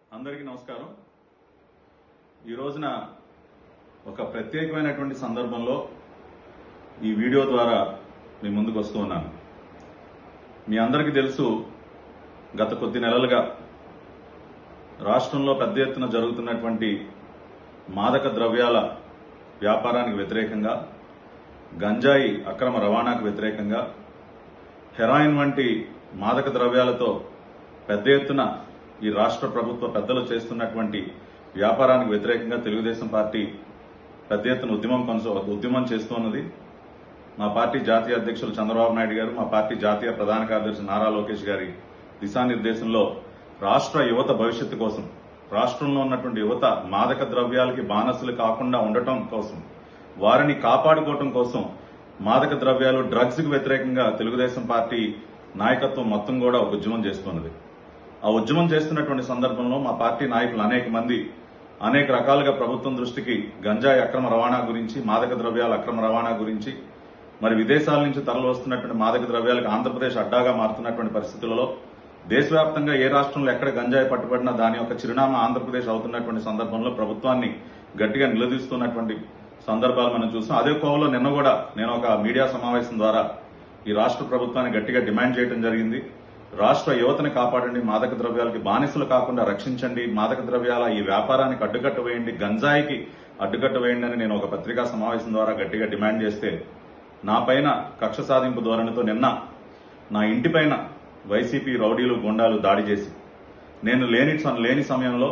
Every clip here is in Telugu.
అందరికీ నమస్కారం ఈ రోజున ఒక ప్రత్యేకమైనటువంటి సందర్భంలో ఈ వీడియో ద్వారా మీ ముందుకు వస్తూ ఉన్నాను మీ అందరికీ తెలుసు గత కొద్ది నెలలుగా రాష్ట్రంలో పెద్ద ఎత్తున జరుగుతున్నటువంటి మాదక ద్రవ్యాల వ్యాపారానికి వ్యతిరేకంగా గంజాయి అక్రమ రవాణాకు వ్యతిరేకంగా హెరాయిన్ వంటి మాదక ద్రవ్యాలతో పెద్ద ఎత్తున ఈ రాష్ట్ర ప్రభుత్వ పెద్దలు చేస్తున్నటువంటి వ్యాపారానికి వ్యతిరేకంగా తెలుగుదేశం పార్టీ పెద్ద ఎత్తున ఉద్యమం కొనసా ఉద్యమం చేస్తున్నది మా పార్టీ జాతీయ అధ్యక్షులు చంద్రబాబు నాయుడు గారు మా పార్టీ జాతీయ ప్రధాన కార్యదర్శి నారా లోకేష్ గారి దిశానిర్దేశంలో రాష్ట్ర యువత భవిష్యత్తు కోసం రాష్ట్రంలో ఉన్నటువంటి యువత మాదక ద్రవ్యాలకి బానసులు కాకుండా ఉండటం కోసం వారిని కాపాడుకోవటం కోసం మాదక ద్రవ్యాలు డ్రగ్స్ కు వ్యతిరేకంగా తెలుగుదేశం పార్టీ నాయకత్వం మొత్తం కూడా ఒక ఉద్యమం చేస్తున్నది ఆ ఉద్యమం చేస్తున్నటువంటి సందర్భంలో మా పార్టీ నాయకులు అనేక మంది అనేక రకాలుగా ప్రభుత్వం దృష్టికి గంజాయి అక్రమ రవాణా గురించి మాదక ద్రవ్యాల అక్రమ రవాణా గురించి మరి విదేశాల నుంచి తరలి వస్తున్నటువంటి మాదక ద్రవ్యాలకు ఆంధ్రప్రదేశ్ అడ్డాగా మారుతున్నటువంటి పరిస్థితులలో దేశవ్యాప్తంగా ఏ రాష్ట్రంలో ఎక్కడ గంజాయి పట్టుబడినా దాని యొక్క చిరునామా ఆంధ్రప్రదేశ్ అవుతున్నటువంటి సందర్భంలో ప్రభుత్వాన్ని గట్టిగా నిలదీస్తున్నటువంటి సందర్భాలు మనం చూసాం అదే కోవలో నిన్న కూడా నేను ఒక మీడియా సమావేశం ద్వారా ఈ రాష్ట్ర ప్రభుత్వాన్ని గట్టిగా డిమాండ్ చేయడం జరిగింది రాష్ట్ర యువతని కాపాడండి మాదక ద్రవ్యాలకి బానిసలు కాకుండా రక్షించండి మాదక ద్రవ్యాల ఈ వ్యాపారానికి అడ్డుకట్ట వేయండి గంజాయికి అడ్డుకట్ట వేయండి అని నేను ఒక పత్రికా సమావేశం ద్వారా గట్టిగా డిమాండ్ చేస్తే నా పైన కక్ష సాధింపు ధోరణితో నిన్న నా ఇంటి పైన వైసీపీ రౌడీలు గుండాలు దాడి చేసి నేను లేని లేని సమయంలో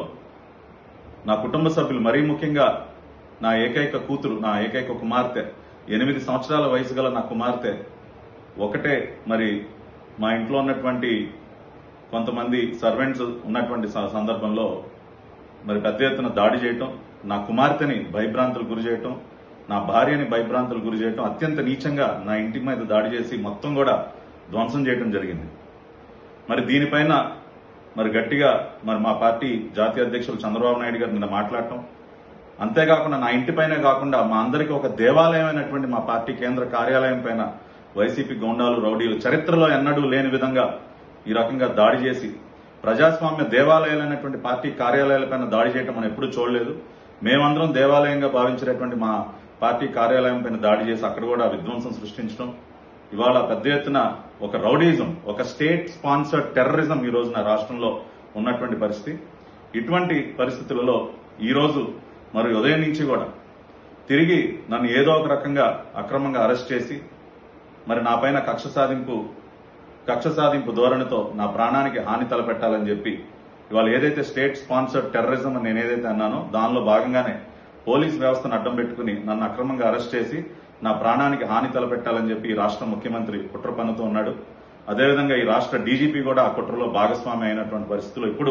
నా కుటుంబ సభ్యులు మరీ ముఖ్యంగా నా ఏకైక కూతురు నా ఏకైక కుమార్తె ఎనిమిది సంవత్సరాల వయసు గల నా కుమార్తె ఒకటే మరి మా ఇంట్లో ఉన్నటువంటి కొంతమంది సర్వెంట్స్ ఉన్నటువంటి స- సందర్భంలో మరి పెద్ద ఎత్తున దాడి చేయటం నా కుమార్తెని భయభ్రాంతులు గురి చేయటం నా భార్యని భయభ్రాంతులు గురి చేయటం అత్యంత నీచంగా నా ఇంటి మీద దాడి చేసి మొత్తం కూడా ధ్వంసం చేయటం జరిగింది మరి దీనిపైన మరి గట్టిగా మరి మా పార్టీ జాతీయ అధ్యక్షులు చంద్రబాబు నాయుడు గారు నిన్న మాట్లాడటం అంతేకాకుండా నా ఇంటిపైనే కాకుండా మా అందరికీ ఒక దేవాలయమైనటువంటి మా పార్టీ కేంద్ర కార్యాలయం పైన వైసీపీ గోండాలు రౌడీలు చరిత్రలో ఎన్నడూ లేని విధంగా ఈ రకంగా దాడి చేసి ప్రజాస్వామ్య దేవాలయాలైనటువంటి పార్టీ కార్యాలయాలపైన దాడి చేయడం మనం ఎప్పుడూ చూడలేదు మేమందరం దేవాలయంగా భావించేటటువంటి మా పార్టీ కార్యాలయం పైన దాడి చేసి అక్కడ కూడా విధ్వంసం సృష్టించడం ఇవాళ పెద్ద ఎత్తున ఒక రౌడీజం ఒక స్టేట్ స్పాన్సర్డ్ టెర్రరిజం ఈ రోజున రాష్ట్రంలో ఉన్నటువంటి పరిస్థితి ఇటువంటి పరిస్థితులలో ఈ రోజు మరి ఉదయం నుంచి కూడా తిరిగి నన్ను ఏదో ఒక రకంగా అక్రమంగా అరెస్ట్ చేసి మరి నా పైన కక్ష సాధింపు కక్ష సాధింపు ధోరణితో నా ప్రాణానికి హాని తలపెట్టాలని చెప్పి ఇవాళ ఏదైతే స్టేట్ స్పాన్సర్డ్ టెర్రరిజం అని నేను ఏదైతే అన్నానో దానిలో భాగంగానే పోలీస్ వ్యవస్థను అడ్డం పెట్టుకుని నన్ను అక్రమంగా అరెస్ట్ చేసి నా ప్రాణానికి హాని తలపెట్టాలని చెప్పి ఈ రాష్ట్ర ముఖ్యమంత్రి కుట్ర పన్నుతూ ఉన్నాడు అదేవిధంగా ఈ రాష్ట్ర డీజీపీ కూడా ఆ కుట్రలో భాగస్వామి అయినటువంటి పరిస్థితులు ఇప్పుడు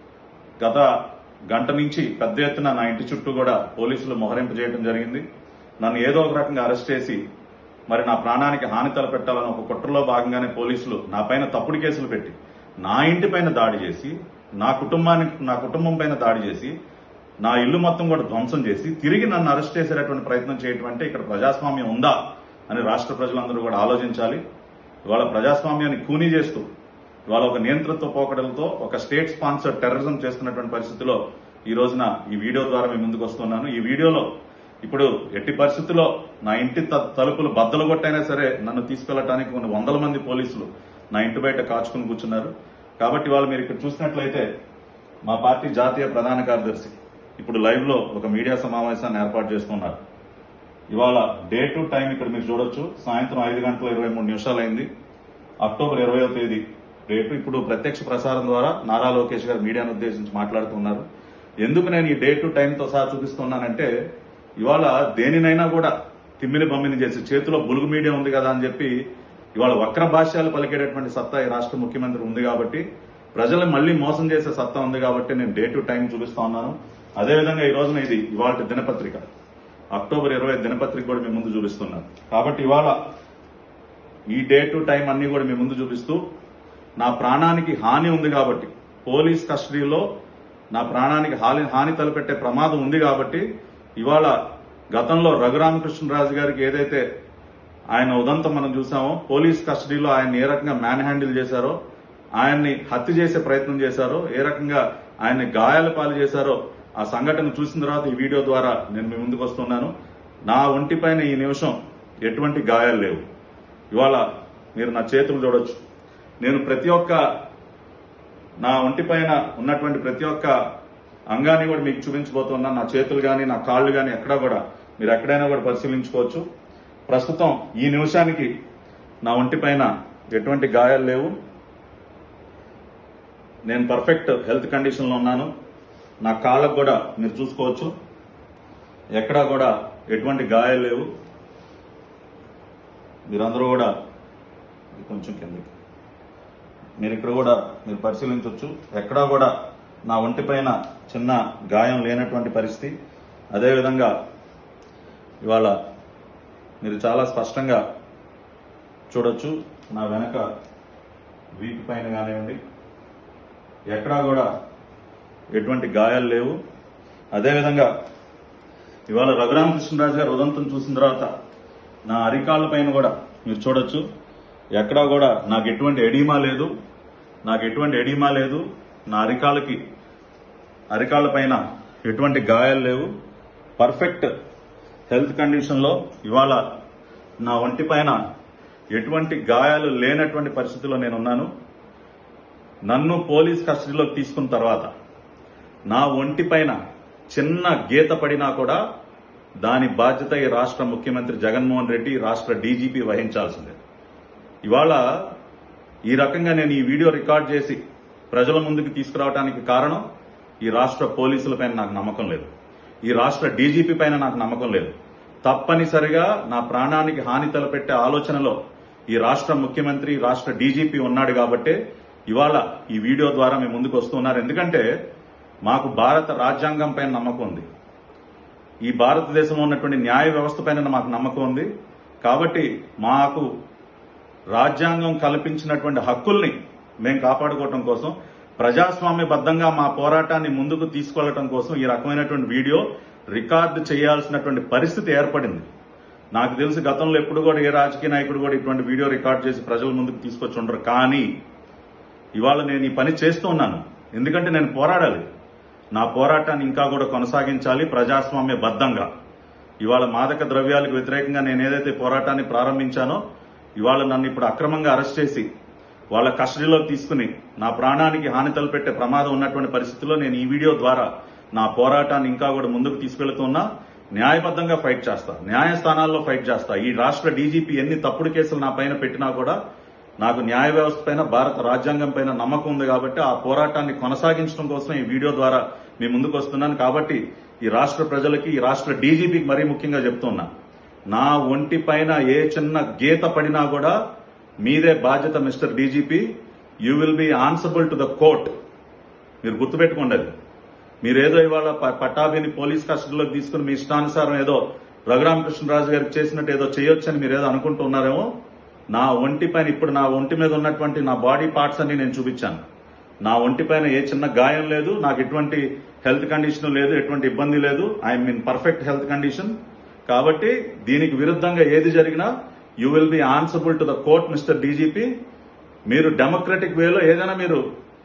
గత గంట నుంచి పెద్ద ఎత్తున నా ఇంటి చుట్టూ కూడా పోలీసులు మొహరింపు చేయడం జరిగింది నన్ను ఏదో ఒక రకంగా అరెస్ట్ చేసి మరి నా ప్రాణానికి హాని తలపెట్టాలని ఒక కుట్రలో భాగంగానే పోలీసులు నా పైన తప్పుడు కేసులు పెట్టి నా ఇంటి పైన దాడి చేసి నా కుటుంబానికి నా కుటుంబం పైన దాడి చేసి నా ఇల్లు మొత్తం కూడా ధ్వంసం చేసి తిరిగి నన్ను అరెస్ట్ చేసేటటువంటి ప్రయత్నం చేయటం అంటే ఇక్కడ ప్రజాస్వామ్యం ఉందా అని రాష్ట్ర ప్రజలందరూ కూడా ఆలోచించాలి ఇవాళ ప్రజాస్వామ్యాన్ని కూనీ చేస్తూ ఇవాళ ఒక నియంత్రణతో పోకడలతో ఒక స్టేట్ స్పాన్సర్ టెర్రరిజం చేస్తున్నటువంటి పరిస్థితిలో ఈ రోజున ఈ వీడియో ద్వారా మీ ముందుకు వస్తున్నాను ఈ వీడియోలో ఇప్పుడు ఎట్టి పరిస్థితుల్లో నా ఇంటి త- తలుపులు బద్దలు కొట్టైనా సరే నన్ను తీసుకెళ్లడానికి కొన్ని వందల మంది పోలీసులు నా ఇంటి బయట కాచుకుని కూర్చున్నారు కాబట్టి వాళ్ళు మీరు ఇక్కడ చూసినట్లయితే మా పార్టీ జాతీయ ప్రధాన కార్యదర్శి ఇప్పుడు లైవ్ లో ఒక మీడియా సమావేశాన్ని ఏర్పాటు చేస్తున్నారు ఇవాళ డే టు టైం ఇక్కడ మీరు చూడొచ్చు సాయంత్రం ఐదు గంటల ఇరవై మూడు నిమిషాలు అయింది అక్టోబర్ ఇరవయో తేదీ రేపు ఇప్పుడు ప్రత్యక్ష ప్రసారం ద్వారా నారా లోకేష్ గారు మీడియాను ఉద్దేశించి మాట్లాడుతున్నారు ఎందుకు నేను ఈ డే టు టైంతో సహా చూపిస్తున్నానంటే ఇవాళ దేనినైనా కూడా తిమ్మిని బమ్మిని చేసి చేతిలో బులుగు మీడియా ఉంది కదా అని చెప్పి ఇవాళ వక్ర భాష్యాలు పలికేటటువంటి సత్తా ఈ రాష్ట్ర ముఖ్యమంత్రి ఉంది కాబట్టి ప్రజలు మళ్ళీ మోసం చేసే సత్తా ఉంది కాబట్టి నేను డే టు టైం చూపిస్తా ఉన్నాను అదేవిధంగా ఈ రోజున ఇది ఇవాళ దినపత్రిక అక్టోబర్ ఇరవై దినపత్రిక కూడా మీ ముందు చూపిస్తున్నాను కాబట్టి ఇవాళ ఈ డే టు టైం అన్ని కూడా మీ ముందు చూపిస్తూ నా ప్రాణానికి హాని ఉంది కాబట్టి పోలీస్ కస్టడీలో నా ప్రాణానికి హాని హాని తలపెట్టే ప్రమాదం ఉంది కాబట్టి ఇవాళ గతంలో రఘురామకృష్ణరాజు గారికి ఏదైతే ఆయన ఉదంతం మనం చూసామో పోలీస్ కస్టడీలో ఆయన ఏ రకంగా మ్యాన్ హ్యాండిల్ చేశారో ఆయన్ని హత్య చేసే ప్రయత్నం చేశారో ఏ రకంగా ఆయన్ని గాయాల పాలు చేశారో ఆ సంఘటన చూసిన తర్వాత ఈ వీడియో ద్వారా నేను మీ ముందుకు వస్తున్నాను నా ఒంటిపైన ఈ నిమిషం ఎటువంటి గాయాలు లేవు ఇవాళ మీరు నా చేతులు చూడొచ్చు నేను ప్రతి ఒక్క నా ఒంటిపైన ఉన్నటువంటి ప్రతి ఒక్క అంగాన్ని కూడా మీకు చూపించబోతున్నా నా చేతులు కానీ నా కాళ్ళు కానీ ఎక్కడా కూడా మీరు ఎక్కడైనా కూడా పరిశీలించుకోవచ్చు ప్రస్తుతం ఈ నిమిషానికి నా ఒంటిపైన ఎటువంటి గాయాలు లేవు నేను పర్ఫెక్ట్ హెల్త్ కండిషన్లో ఉన్నాను నా కాళ్ళకు కూడా మీరు చూసుకోవచ్చు ఎక్కడా కూడా ఎటువంటి గాయాలు లేవు మీరందరూ కూడా ఇది కొంచెం కిందకి మీరు ఇక్కడ కూడా మీరు పరిశీలించవచ్చు ఎక్కడా కూడా నా ఒంటిపైన చిన్న గాయం లేనటువంటి పరిస్థితి అదేవిధంగా ఇవాళ మీరు చాలా స్పష్టంగా చూడొచ్చు నా వెనక వీపు పైన కానివ్వండి ఎక్కడా కూడా ఎటువంటి గాయాలు లేవు అదేవిధంగా ఇవాళ రఘురామకృష్ణరాజు గారు ఉదంతం చూసిన తర్వాత నా అరికాళ్ళ పైన కూడా మీరు చూడొచ్చు ఎక్కడా కూడా నాకు ఎటువంటి ఎడీమా లేదు నాకు ఎటువంటి ఎడీమా లేదు నా అరికాళ్ళకి అరికాళ్ళ పైన ఎటువంటి గాయాలు లేవు పర్ఫెక్ట్ హెల్త్ కండిషన్లో ఇవాళ నా ఒంటి పైన ఎటువంటి గాయాలు లేనటువంటి పరిస్థితిలో నేను ఉన్నాను నన్ను పోలీస్ కస్టడీలోకి తీసుకున్న తర్వాత నా ఒంటి పైన చిన్న గీత పడినా కూడా దాని బాధ్యత ఈ రాష్ట్ర ముఖ్యమంత్రి జగన్మోహన్ రెడ్డి రాష్ట్ర డీజీపీ వహించాల్సిందే ఇవాళ ఈ రకంగా నేను ఈ వీడియో రికార్డ్ చేసి ప్రజల ముందుకు తీసుకురావడానికి కారణం ఈ రాష్ట్ర పోలీసులపైన నాకు నమ్మకం లేదు ఈ రాష్ట్ర డీజీపీ పైన నాకు నమ్మకం లేదు తప్పనిసరిగా నా ప్రాణానికి హాని తలపెట్టే ఆలోచనలో ఈ రాష్ట్ర ముఖ్యమంత్రి రాష్ట్ర డీజీపీ ఉన్నాడు కాబట్టే ఇవాళ ఈ వీడియో ద్వారా మేము ముందుకు వస్తున్నారు ఎందుకంటే మాకు భారత రాజ్యాంగం పైన నమ్మకం ఉంది ఈ భారతదేశంలో ఉన్నటువంటి న్యాయ వ్యవస్థ పైన మాకు నమ్మకం ఉంది కాబట్టి మాకు రాజ్యాంగం కల్పించినటువంటి హక్కుల్ని మేము కాపాడుకోవటం కోసం ప్రజాస్వామ్యబద్ధంగా మా పోరాటాన్ని ముందుకు తీసుకెళ్లటం కోసం ఈ రకమైనటువంటి వీడియో రికార్డు చేయాల్సినటువంటి పరిస్థితి ఏర్పడింది నాకు తెలిసి గతంలో ఎప్పుడు కూడా ఏ రాజకీయ నాయకుడు కూడా ఇటువంటి వీడియో రికార్డ్ చేసి ప్రజల ముందుకు తీసుకొచ్చి ఉండరు కానీ ఇవాళ నేను ఈ పని చేస్తూ ఉన్నాను ఎందుకంటే నేను పోరాడాలి నా పోరాటాన్ని ఇంకా కూడా కొనసాగించాలి ప్రజాస్వామ్య బద్దంగా ఇవాళ మాదక ద్రవ్యాలకు వ్యతిరేకంగా నేను ఏదైతే పోరాటాన్ని ప్రారంభించానో ఇవాళ నన్ను ఇప్పుడు అక్రమంగా అరెస్ట్ చేసి వాళ్ళ కస్టడీలోకి తీసుకుని నా ప్రాణానికి హాని తలపెట్టే ప్రమాదం ఉన్నటువంటి పరిస్థితుల్లో నేను ఈ వీడియో ద్వారా నా పోరాటాన్ని ఇంకా కూడా ముందుకు తీసుకెళ్తున్నా న్యాయబద్ధంగా ఫైట్ చేస్తా న్యాయస్థానాల్లో ఫైట్ చేస్తా ఈ రాష్ట్ర డీజీపీ ఎన్ని తప్పుడు కేసులు నా పైన పెట్టినా కూడా నాకు న్యాయ వ్యవస్థ పైన భారత రాజ్యాంగం పైన నమ్మకం ఉంది కాబట్టి ఆ పోరాటాన్ని కొనసాగించడం కోసం ఈ వీడియో ద్వారా మీ ముందుకు వస్తున్నాను కాబట్టి ఈ రాష్ట్ర ప్రజలకి ఈ రాష్ట్ర డీజీపీకి మరీ ముఖ్యంగా చెప్తున్నా నా ఒంటి పైన ఏ చిన్న గీత పడినా కూడా మీదే బాధ్యత mister DGP you will be answerable to the court మీరు గుర్తుపెట్టుకోండి అది మీరేదో ఇవాళ ప- పట్టాభిని పోలీస్ కస్టడీలోకి తీసుకుని మీ ఇష్టానుసారం ఏదో రఘురామకృష్ణరాజు గారికి చేసినట్టు ఏదో చేయొచ్చని మీరు ఏదో అనుకుంటున్నారేమో నా ఒంటి పైన ఇప్పుడు నా ఒంటి మీద ఉన్నటువంటి నా బాడీ పార్ట్స్ అన్ని నేను చూపించాను నా ఒంటి పైన ఏ చిన్న గాయం లేదు నాకు ఎటువంటి హెల్త్ కండిషన్ లేదు ఎటువంటి ఇబ్బంది లేదు I'm in perfect health condition కాబట్టి దీనికి విరుద్ధంగా ఏది జరిగినా you will be answerable to the court mister DGP మీరు డెమోక్రటిక్ వేలో ఏదైనా మీరు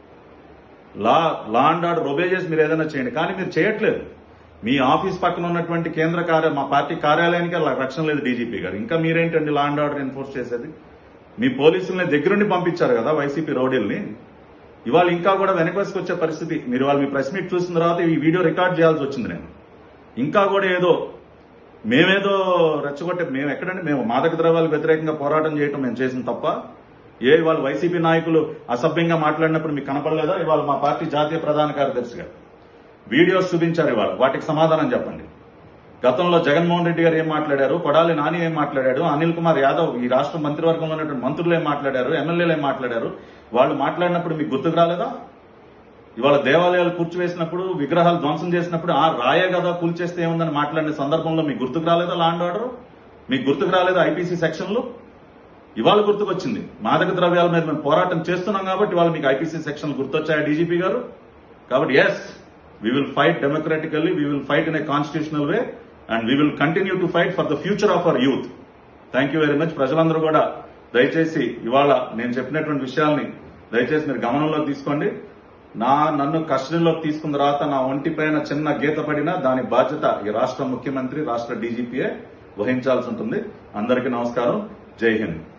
law law and order obey చేసి మీరు ఏదైనా చేయండి కానీ మీరు చేయట్లేదు మీ ఆఫీస్ పక్కన ఉన్నటువంటి కేంద్ర కార్య మా పార్టీ కార్యాలయానికి అలా రక్షణ లేదు డీజీపీ గారు ఇంకా మీరేంటండి లా అండ్ ఆర్డర్ ఎన్ఫోర్స్ చేసేది మీ పోలీసుల్ని దగ్గరుండి పంపించారు కదా వైసీపీ రౌడీల్ని ఇవాళ ఇంకా కూడా వెనకవేసుకు వచ్చే పరిస్థితి మీరు వాళ్ళు మీ ప్రెస్ మీట్ చూసిన తర్వాత ఈ వీడియో రికార్డ్ చేయాల్సి వచ్చింది నేను ఇంకా కూడా ఏదో మేమేదో రెచ్చగొట్టే మేము ఎక్కడండి మేము మాదక ద్రవ్యాలకు వ్యతిరేకంగా పోరాటం చేయటం మేము చేసిన తప్ప ఏ ఇవాళ వైసీపీ నాయకులు అసభ్యంగా మాట్లాడినప్పుడు మీకు కనపడలేదా ఇవాళ మా పార్టీ జాతీయ ప్రధాన కార్యదర్శిగా వీడియోస్ చూపించారు ఇవాళ వాటికి సమాధానం చెప్పండి గతంలో జగన్మోహన్ రెడ్డి గారు ఏం మాట్లాడారు కొడాలి నాని ఏం మాట్లాడాడు అనిల్ కుమార్ యాదవ్ ఈ రాష్ట్ర మంత్రివర్గంలో ఉన్నటువంటి మంత్రులు ఏం మాట్లాడారు ఎమ్మెల్యేలు ఏం మాట్లాడారు వాళ్ళు మాట్లాడినప్పుడు మీకు గుర్తుకు రాలేదా ఇవాళ దేవాలయాలు కూర్చివేసినప్పుడు విగ్రహాలు ధ్వంసం చేసినప్పుడు ఆ రాయే కదా కూల్చేస్తే ఏముందని మాట్లాడిన సందర్భంలో మీకు గుర్తుకు రాలేదా లాండ్ ఆర్డర్ మీకు గుర్తుకు రాలేదా ఐపీసీ సెక్షన్లు ఇవాళ గుర్తుకొచ్చింది మాదక ద్రవ్యాల మీద మేము పోరాటం చేస్తున్నాం కాబట్టి ఇవాళ మీకు ఐపీసీ సెక్షన్లు గుర్తొచ్చాయా డీజీపీ గారు కాబట్టి yes we will fight democratically we will fight in a constitutional way and we will continue to fight for the future of our youth thank you very much ప్రజలందరూ కూడా దయచేసి ఇవాళ నేను చెప్పినటువంటి విషయాల్ని దయచేసి మీరు గమనంలోకి తీసుకోండి నా నన్ను కస్టడీలోకి తీసుకున్న తర్వాత నా ఒంటి పైన చిన్న గీత పడినా దాని బాధ్యత ఈ రాష్ట్ర ముఖ్యమంత్రి రాష్ట్ర డీజీపీఏ వహించాల్సి ఉంటుంది అందరికీ నమస్కారం జై హింద్